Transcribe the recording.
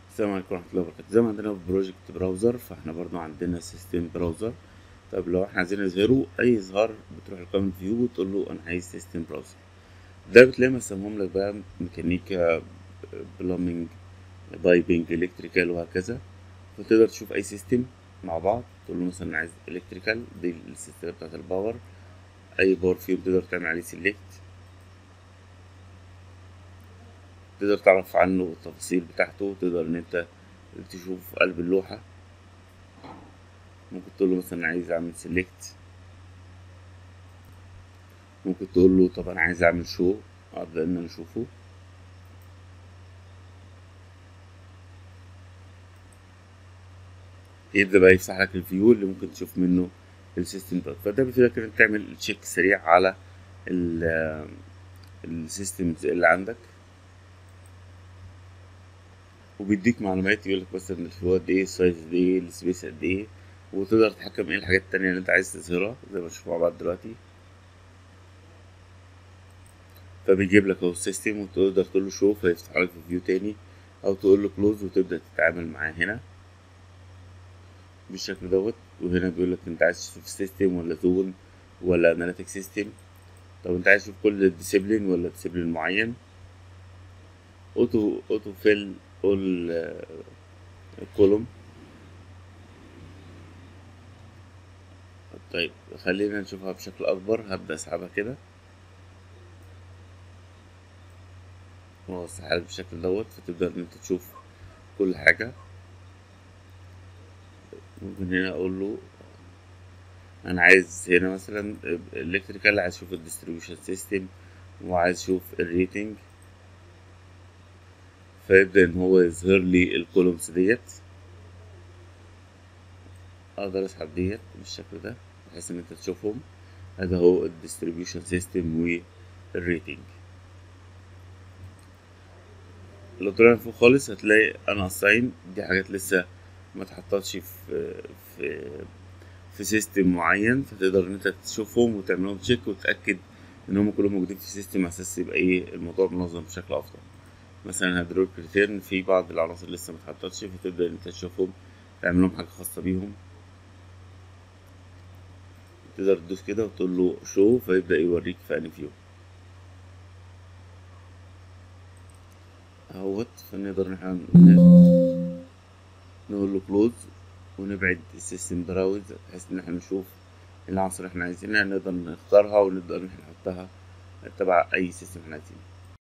السلام عليكم ورحمة الله وبركاته زي ما عندنا في بروجكت براوزر فاحنا برضو عندنا سيستم براوزر طب لو احنا عايزين نظهره اي اظهار بتروح لقائمة فيو وتقول له انا عايز سيستم براوزر ده بتلاقي مسموم لك بقى ميكانيكا بلامينج بايبنج الكتريكال وهكذا فتقدر تشوف اي سيستم مع بعض تقول له مثلا عايز الكتريكال دي السلسلة بتاعت الباور اي باور فيهم تقدر تعمل عليه سيلكت تقدر تعرف عنه التفاصيل بتاعته تقدر ان انت تشوف قلب اللوحة ممكن تقول له مثلا عايز اعمل سيلكت ممكن تقول له طب انا عايز اعمل شو ابدا ان انا اشوفه يبدأ بقى يفتح لك الفيو اللي ممكن تشوف منه السيستم ده فده بيفيدك ان انت تعمل تشيك سريع على السيستمز اللي عندك وبيديك معلومات يقول لك مثلا الفلو قد ايه السايز قد ايه السبيس قد ايه وتقدر تحكم ايه الحاجات التانية اللي انت عايز تظهرها زي ما نشوف مع بعض دلوقتي فبيجيب لك اهو السيستم وتقدر تقول له شو فيفتح لك في فيو تاني او تقول له كلوز وتبدا تتعامل معاه هنا بالشكل دوت وهنا بيقول لك انت عايز تشوف سيستم ولا زون ولا اناليتيك سيستم طب انت عايز تشوف كل ديسيبلين ولا ديسيبلين معين اوتو اوتو فيل اول كولوم طيب خلينا نشوفها بشكل اكبر هبدا اسحبها كده واوسعها بالشكل دوت فتبدا ان انت تشوف كل حاجه ممكن هنا اقول له انا عايز هنا مثلا الكتريكال عايز اشوف الديستريبيوشن سيستم وعايز اشوف الريتنج فيبدأ ان هو يظهر لي الكولومز ديت اقدر اسحب ديت بالشكل ده بحيث ان انت تشوفهم هذا هو الديستريبيوشن سيستم والريتنج لو طلعنا فوق خالص هتلاقي انا اساين دي حاجات لسه ما اتحطتش في في في سيستم معين فتقدر ان انت تشوفهم وتعملهم تشيك وتتاكد ان هم كلهم موجودين في سيستم على اساس يبقى ايه الموضوع منظم بشكل افضل مثلا هيدروليك ريتيرن في بعض العناصر لسه ما اتحطتش فتبدا ان انت تشوفهم تعمل لهم حاجه خاصه بيهم تقدر تدوس كده وتقول له شو فيبدا يوريك في انهي فيو اهوت فنقدر ان احنا نقول له كلوز ونبعد السيستم براوز بحيث ان احنا نشوف العناصر اللي احنا عايزينها نقدر نختارها ونقدر ان احنا نحطها تبع اي سيستم احنا عايزينه